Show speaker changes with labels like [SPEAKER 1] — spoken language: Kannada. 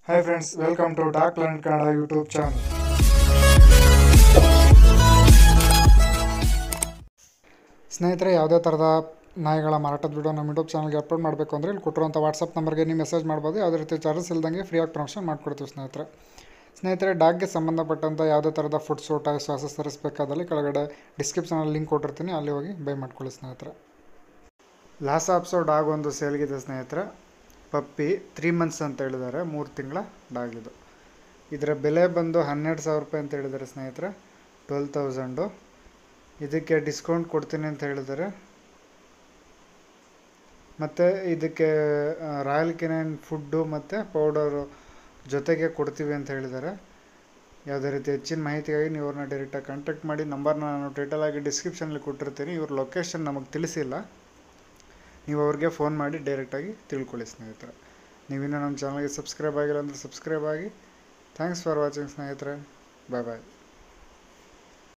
[SPEAKER 1] hi friends welcome to doc learn Kannada YouTube channel ಸ್ನೇಹಿತರೆ ಯಾವುದೇ ಥರದ ನಾಯಿಗಳ ಮಾರಾಟದ ವಿಡಿಯೋ ನಮ್ಮ ಯೂಟ್ಯೂಬ್ ಚಾನಲ್ಗೆ ಅಪ್ಲೋಡ್ ಮಾಡಬೇಕು ಅಂದರೆ ಇಲ್ಲಿ ಕೊಟ್ಟಿರುವಂಥ ವಾಟ್ಸಪ್ ನಂಬರ್ಗೆ ನೀವು ಮೆಸೇಜ್ ಮಾಡ್ಬೋದು ಯಾವುದೇ ರೀತಿ ಚಾರ್ಜಸ್ ಇಲ್ದಂಗೆ ಫ್ರೀಯಾಗಿ ಪ್ರಮೋಷನ್ ಮಾಡಿಕೊಡ್ತೀವಿ ಸ್ನೇಹಿತರೆ ಸ್ನೇಹಿತರೆ ಡಾಗ್ಗೆ ಸಂಬಂಧಪಟ್ಟಂಥ ಯಾವುದೇ ಥರದ ಫುಡ್ಸು ಟಾಯ್ಸ್ ಆಸೆಸರೀಸ್ ಬೇಕಾದಲ್ಲಿ ಕೆಳಗಡೆ ಡಿಸ್ಕ್ರಿಪ್ಷನಲ್ಲಿ ಲಿಂಕ್ ಕೊಟ್ಟಿರ್ತೀನಿ ಅಲ್ಲಿ ಹೋಗಿ ಬೈ ಮಾಡ್ಕೊಳ್ಳಿ ಸ್ನೇಹಿತರೆ ಲಾಸ್ಟ್ ಆಪ್ಸೋ ಡಾಗ್ ಒಂದು ಸೇಲ್ಗಿದೆ ಸ್ನೇಹಿತರೆ ಪಪ್ಪಿ ತ್ರೀ ಮಂತ್ಸ್ ಅಂತ ಹೇಳಿದ್ದಾರೆ ಮೂರು ತಿಂಗಳ ಡಾಗ್ ಇದು ಇದರ ಬೆಲೆ ಬಂದು ಹನ್ನೆರಡು ಸಾವಿರ ರೂಪಾಯಿ ಅಂತ ಹೇಳಿದ್ದಾರೆ ಸ್ನೇಹಿತರೆ ಟ್ವೆಲ್ ತೌಸಂಡು ಇದಕ್ಕೆ ಡಿಸ್ಕೌಂಟ್ ಕೊಡ್ತೀನಿ ಅಂತ ಹೇಳಿದ್ದಾರೆ ಮತ್ತು ಇದಕ್ಕೆ ರಾಯಲ್ ಕೆನೈನ್ ಫುಡ್ಡು ಮತ್ತು ಪೌಡರು ಜೊತೆಗೆ ಕೊಡ್ತೀವಿ ಅಂತ ಹೇಳಿದ್ದಾರೆ ಯಾವುದೇ ರೀತಿ ಹೆಚ್ಚಿನ ಮಾಹಿತಿಗಾಗಿ ನೀವು ಅವ್ರನ್ನ ಡೈರೆಕ್ಟಾಗಿ ಕಾಂಟ್ಯಾಕ್ಟ್ ಮಾಡಿ ನಂಬರ್ನ ನಾನು ಟೈಟಲ್ ಆಗಿ ಡಿಸ್ಕ್ರಿಪ್ಷನಲ್ಲಿ ಕೊಟ್ಟಿರ್ತೀನಿ ಇವ್ರ ಲೊಕೇಶನ್ ನಮಗೆ ತಿಳಿಸಿಲ್ಲ ನೀವು ಅವ್ರಿಗೆ ಫೋನ್ ಮಾಡಿ ಡೈರೆಕ್ಟಾಗಿ ತಿಳ್ಕೊಳ್ಳಿ ಸ್ನೇಹಿತರೆ ನೀವಿನ್ನೂ ನಮ್ಮ ಚಾನಲ್ಗೆ ಸಬ್ಸ್ಕ್ರೈಬ್ ಆಗಿಲ್ಲ ಅಂದರೆ ಸಬ್ಸ್ಕ್ರೈಬ್ ಆಗಿ ಥ್ಯಾಂಕ್ಸ್ ಫಾರ್ ವಾಚಿಂಗ್ ಸ್ನೇಹಿತರೆ ಬಾಯ್ ಬಾಯ್